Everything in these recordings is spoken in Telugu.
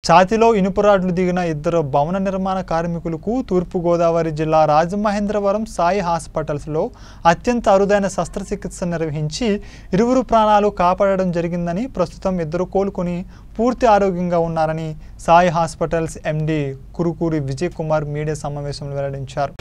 ఛాతీలో ఇనుపరాడ్లు దిగిన ఇద్దరు భవన నిర్మాణ కార్మికులకు తూర్పుగోదావరి జిల్లా రాజమహేంద్రవరం సాయి హాస్పిటల్స్లో అత్యంత అరుదైన శస్త్రచికిత్స నిర్వహించి ఇరువురు ప్రాణాలు కాపాడడం జరిగిందని ప్రస్తుతం ఇద్దరు కోలుకొని పూర్తి ఆరోగ్యంగా ఉన్నారని Sai hospitals MD Kurukuri Vijay Kumar media సమావేశంలో వెల్లడించారు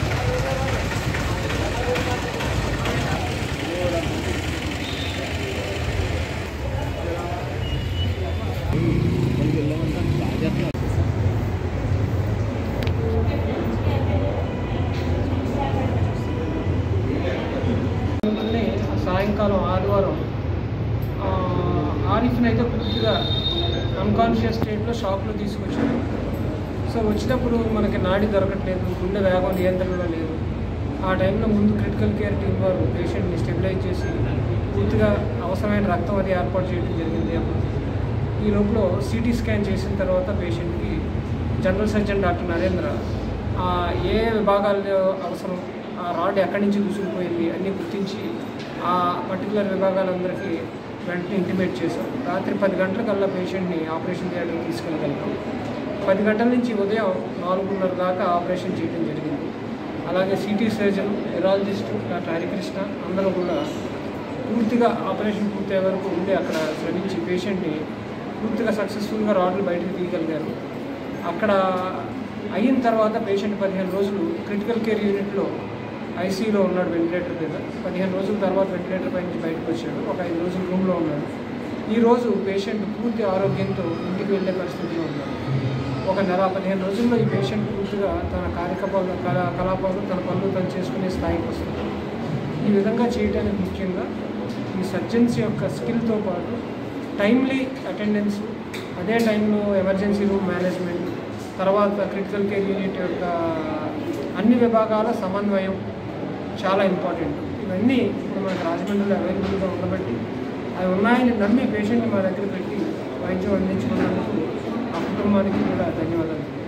మిమ్మల్ని సాయంకాలం ఆదివారం ఆ, ఆరిఫ్ని అయితే పూర్తిగా అన్కాన్షియస్ స్టేట్లో షాప్లో తీసుకొచ్చారు సో వచ్చినప్పుడు మనకి నాడి దొరకట్లేదు గుండె వేగం నియంత్రణలో లేదు ఆ టైంలో ముందు క్రిటికల్ కేర్ టీం వారు పేషెంట్ని స్టెబిలైజ్ చేసి పూర్తిగా అవసరమైన రక్తం అది ఏర్పాటు చేయడం జరిగింది అప్పుడు ఈ లోపల సిటీ స్కాన్ చేసిన తర్వాత పేషెంట్కి జనరల్ సర్జన్ డాక్టర్ నరేంద్ర ఆ, ఏ విభాగాల్లో అవసరం ఆ రాడ్ ఎక్కడి నుంచి దూసుకుపోయింది అన్నీ గుర్తించి ఆ పర్టికులర్ విభాగాలందరికీ వెంటనే ఇంటిమేట్ చేశాం రాత్రి పది గంటలకల్లా పేషెంట్ని ఆపరేషన్ థియేటర్కి తీసుకెళ్ళగలిగాం పది గంటల నుంచి ఉదయం నాలుగున్నర దాకా ఆపరేషన్ చేయడం జరిగింది అలాగే city surgeon urologist doctor Harikrishna అందరూ కూడా పూర్తిగా ఆపరేషన్ పూర్తయ్యే వరకు ఉండి అక్కడ శ్రమించి పేషెంట్ని పూర్తిగా సక్సెస్ఫుల్గా రాడ్లు బయటకు తీయగలిగారు అక్కడ అయిన తర్వాత పేషెంట్ పదిహేను రోజులు క్రిటికల్ కేర్ యూనిట్లో ఐసీయూలో ఉన్నాడు వెంటిలేటర్ మీద పదిహేను రోజుల తర్వాత వెంటిలేటర్ పై నుంచి బయటకు వచ్చాడు ఒక ఐదు రోజులు రూమ్లో ఉన్నాడు ఈ రోజు పేషెంట్ పూర్తి ఆరోగ్యంతో ఇంటికి వెళ్ళే పరిస్థితిలో ఉన్నాడు ఒక నెల పదిహేను రోజుల్లో ఈ పేషెంట్ పూర్తిగా తన కార్యకలాపాలు కలా- కలాపాలు తన పనులు తను చేసుకునే స్థాయికి వస్తుంది ఈ విధంగా చేయడానికి ముఖ్యంగా ఈ సర్జన్స్ యొక్క స్కిల్తో పాటు టైమ్లీ అటెండెన్స్ అదే టైంలో ఎమర్జెన్సీ రూమ్ మేనేజ్మెంట్ తర్వాత క్రిటికల్ కేర్ యూనిట్ యొక్క అన్ని విభాగాల సమన్వయం చాలా ఇంపార్టెంట్ ఇవన్నీ ఇప్పుడు మనకు రాజమండ్రిలో అవైలబుల్గా ఉండబట్టి అవి ఉన్నాయని నమ్మి పేషెంట్ని మా దగ్గర పెట్టి వైద్యం అందించుకున్నందుకు ఆ కుటుంబానికి కూడా ధన్యవాదాలు